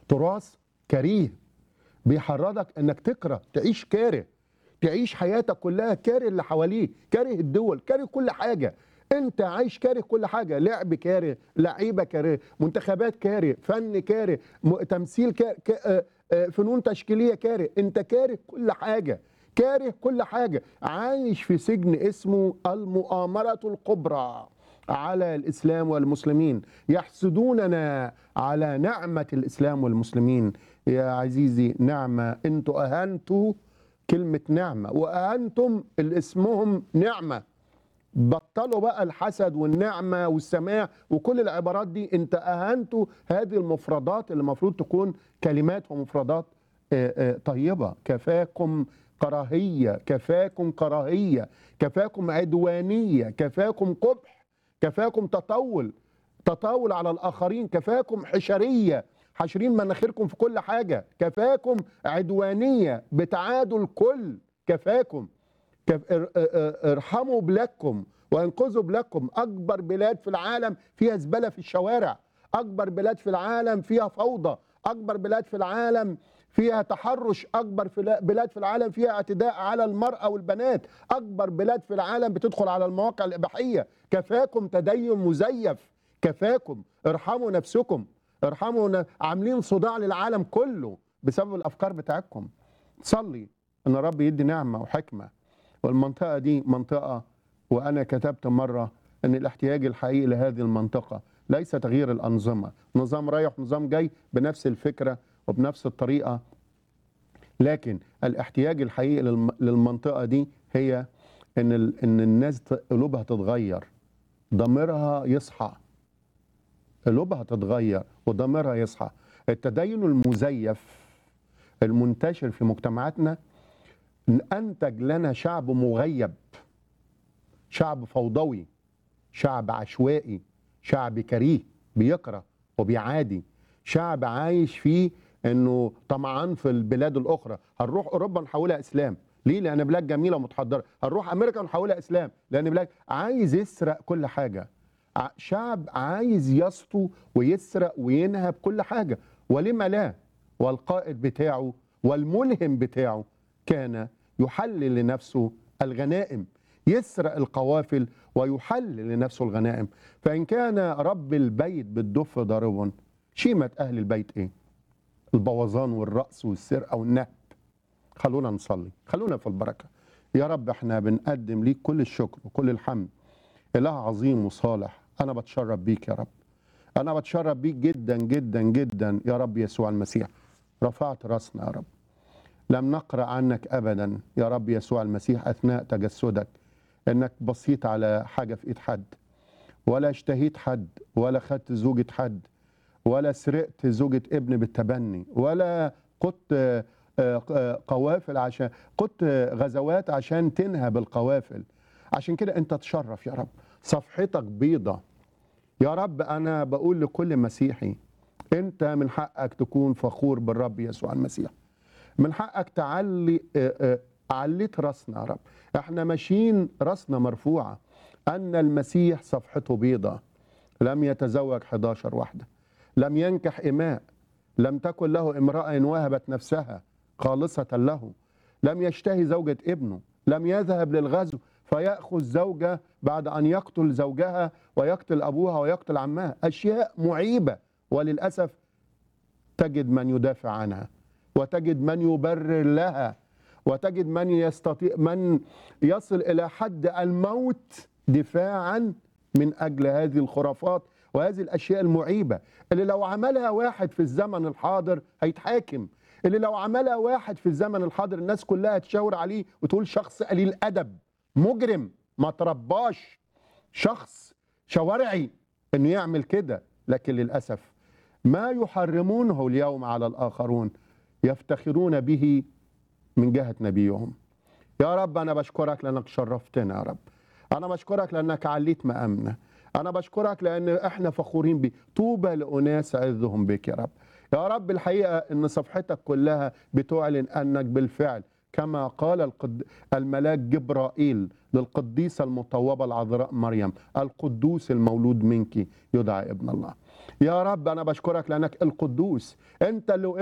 تراث كريه بيحرضك انك تكره تعيش كاره تعيش حياتك كلها كاره اللي حواليك كاره الدول كاره كل حاجه انت عايش كاره كل حاجه لعب كاره لعيبه كاره منتخبات كاره فن كاره م- تمثيل كاره ك- آه، آه، فنون تشكيليه كاره انت كاره كل حاجه كاره كل حاجه عايش في سجن اسمه المؤامره الكبرى على الاسلام والمسلمين يحسدوننا على نعمه الاسلام والمسلمين يا عزيزي نعمه انتوا اهنتوا كلمه نعمه واهنتم اللي اسمهم نعمه بطلوا بقى الحسد والنعمة والسماع وكل العبارات دي انت اهنتوا هذه المفردات اللي المفروض تكون كلمات ومفردات آه، آه، طيبة كفاكم كراهية كفاكم كراهية كفاكم عدوانية كفاكم قبح كفاكم تطول تطاول على الآخرين كفاكم حشرية حاشرين مناخيركم في كل حاجة كفاكم عدوانية بتعادوا الكل كفاكم كف- ار- ار- ارحموا بلادكم وانقذوا بلادكم اكبر بلاد في العالم فيها زباله في الشوارع اكبر بلاد في العالم فيها فوضى اكبر بلاد في العالم فيها تحرش اكبر في لا- بلاد في العالم فيها اعتداء على المراه والبنات اكبر بلاد في العالم بتدخل على المواقع الاباحيه كفاكم تدين مزيف كفاكم ارحموا نفسكم ارحموا ن- عاملين صداع للعالم كله بسبب الافكار بتاعتكم صلي ان الرب يدي نعمه وحكمه والمنطقة دي منطقة وأنا كتبت مرة أن الاحتياج الحقيقي لهذه المنطقة ليس تغيير الأنظمة نظام رايح نظام جاي بنفس الفكرة وبنفس الطريقة لكن الاحتياج الحقيقي للم- للمنطقة دي هي أن, ال- إن الناس ت- قلوبها تتغير ضميرها يصحى قلوبها تتغير وضميرها يصحى التدين المزيف المنتشر في مجتمعاتنا انتج لنا شعب مغيب شعب فوضوي شعب عشوائي شعب كريه بيكره وبيعادي شعب عايش فيه انه طمعان في البلاد الاخرى هنروح اوروبا نحولها اسلام ليه لان بلاد جميله ومتحضره هنروح امريكا نحولها اسلام لان بلاد عايز يسرق كل حاجه ع- شعب عايز يسطو ويسرق وينهب كل حاجه ولما لا والقائد بتاعه والملهم بتاعه كان يحلل لنفسه الغنائم يسرق القوافل ويحلل لنفسه الغنائم فإن كان رب البيت بالدف ضاربا شيمة أهل البيت إيه البوظان والرأس والسرقة والنهب خلونا نصلي خلونا في البركة يا رب احنا بنقدم ليك كل الشكر وكل الحمد إله عظيم وصالح أنا بتشرف بيك يا رب أنا بتشرف بيك جدا جدا جدا يا رب يسوع المسيح رفعت راسنا يا رب لم نقرأ عنك أبدا يا رب يسوع المسيح أثناء تجسدك إنك بصيت على حاجة في إيد حد ولا اشتهيت حد ولا خدت زوجة حد ولا سرقت زوجة ابن بالتبني ولا قدت آه، آه، قوافل عشان قدت غزوات عشان تنهب القوافل عشان كده انت تشرف يا رب صفحتك بيضة يا رب انا بقول لكل مسيحي انت من حقك تكون فخور بالرب يسوع المسيح من حقك تعلي آه، آه، عليت راسنا يا رب احنا ماشيين راسنا مرفوعة ان المسيح صفحته بيضة لم يتزوج 11 واحدة لم ينكح إماء لم تكن له امرأة وهبت نفسها خالصة له لم يشتهي زوجة ابنه لم يذهب للغزو فيأخذ زوجة بعد أن يقتل زوجها ويقتل أبوها ويقتل عمها أشياء معيبة وللأسف تجد من يدافع عنها وتجد من يبرر لها وتجد من يستطيع من يصل الى حد الموت دفاعا من اجل هذه الخرافات وهذه الاشياء المعيبه اللي لو عملها واحد في الزمن الحاضر هيتحاكم اللي لو عملها واحد في الزمن الحاضر الناس كلها تشاور عليه وتقول شخص قليل ادب مجرم ما ترباش شخص شوارعي انه يعمل كده لكن للاسف ما يحرمونه اليوم على الاخرون يفتخرون به من جهه نبيهم يا رب انا بشكرك لانك شرفتنا يا رب انا بشكرك لانك عليت مقامنا انا بشكرك لان احنا فخورين بيك طوبى لاناس عزهم بك يا رب يا رب الحقيقه ان صفحتك كلها بتعلن انك بالفعل كما قال القد... الملاك جبرائيل للقديسة المطوبة العذراء مريم القدوس المولود منك يدعى ابن الله يا رب أنا بشكرك لأنك القدوس أنت اللي